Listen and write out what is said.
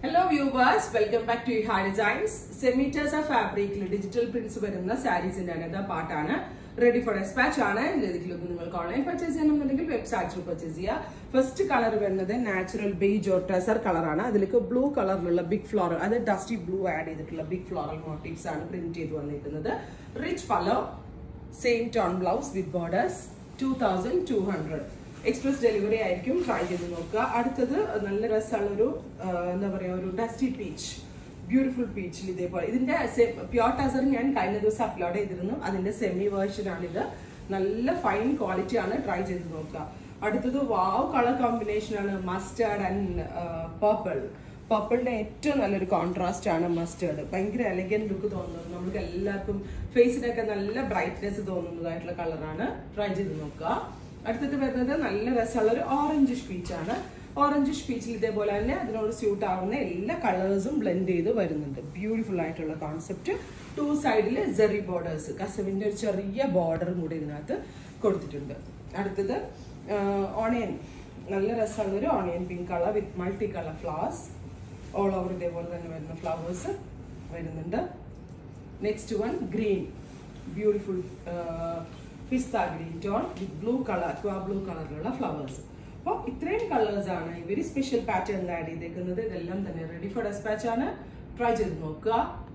hello viewers welcome back to ha designs സെമീറ്റേഴ്സ് of ഫാബ്രിക്കിൽ digital prints വരുന്ന സാരീസിന്റെ അനത പാർട്ടാണ് റെഡി ഫോർ ഡെസ്പാച്ച് ആണ് ഇതിലേക്ക് നിങ്ങൾക്ക് ഓൺലൈൻ പർച്ചേസ് ചെയ്യണമെന്നുണ്ടെങ്കിൽ വെബ്സൈറ്റ് ത്രൂ പർച്ചേസ് ചെയ്യുക ഫസ്റ്റ് കളർ വരുന്നത് നാച്ചുറൽ ബേജ് ഓർ ട്രസർ കളറാണ് അതിലേക്ക് ബ്ലൂ കളറിലുള്ള ബിഗ് ഫ്ലോറൽ അത് ഡസ്റ്റി ബ്ലൂ ആഡ് ചെയ്തിട്ടുള്ള ബിഗ് ഫ്ലോറൽ മോട്ടീവ്സ് ആണ് പ്രിന്റ് ചെയ്ത് വന്നിരിക്കുന്നത് rich pallu same tone blouse with borders two thousand two hundred express delivery ആയിരിക്കും ട്രൈ ചെയ്ത് നോക്കുക അടുത്തത് നല്ല രസമുള്ള ഒരു എന്താ പറയുക ഒരു ഡസ്റ്റി പീച്ച് ബ്യൂട്ടിഫുൾ പീച്ചിൽ ഇതേപോലെ ഇതിന്റെ പ്യോർ ടസർ ഞാൻ കഴിഞ്ഞ ദിവസം അപ്ലോഡ് ചെയ്തിരുന്നു അതിന്റെ സെമി വേർഷൻ ആണിത് നല്ല ഫൈൻ ക്വാളിറ്റി ആണ് ട്രൈ ചെയ്ത് നോക്കുക അടുത്തത് വാവ് കളർ കോമ്പിനേഷൻ ആണ് മസ്റ്റേർഡ് ആൻഡ് പർപ്പിൾ പർപ്പിളിന്റെ ഏറ്റവും നല്ലൊരു കോൺട്രാസ്റ്റ് ആണ് മസ്റ്റേർഡ് ഭയങ്കര എലഗൻ ലുക്ക് തോന്നുന്നത് നമുക്ക് എല്ലാവർക്കും ഫേസിനൊക്കെ നല്ല ബ്രൈറ്റ്നെസ് തോന്നുന്നതായിട്ടുള്ള കളറാണ് ട്രൈ ചെയ്ത് നോക്കുക അടുത്തത് വരുന്നത് നല്ല രസമുള്ള ഒരു ഓറഞ്ച് പീച്ച് ആണ് ഓറഞ്ച് പീച്ചിൽ ഇതേപോലെ തന്നെ അതിനോട് സ്യൂട്ട് ആവുന്ന എല്ലാ കളേഴ്സും ബ്ലെൻഡ് ചെയ്ത് വരുന്നുണ്ട് ബ്യൂട്ടിഫുൾ ആയിട്ടുള്ള കോൺസെപ്റ്റ് ടു സൈഡിൽ ജെറി ബോർഡേഴ്സ് കസവിന്റെ ഒരു ചെറിയ ബോർഡറും കൂടി ഇതിനകത്ത് കൊടുത്തിട്ടുണ്ട് അടുത്തത് ഓണിയൻ നല്ല രസമുള്ള ഒരു onion pink colour with multi colour flowers all over ഇതേപോലെ തന്നെ വരുന്ന ഫ്ലവേഴ്സ് വരുന്നുണ്ട് next one green beautiful pista green tone with blue colour ക്വാ ബ്ലൂ കളറിലുള്ള ഫ്ലവേഴ്സ് അപ്പോൾ ഇത്രയും കളേഴ്സ് ആണ് ഇവര് സ്പെഷ്യൽ പാറ്റേൺ ആഡ് ചെയ്തേക്കുന്നത് ഇതെല്ലാം തന്നെ റെഡി ഫോർ ഡെസ്പാച്ച് ആണ് ട്രൈ ചെയ്ത് നോക്കുക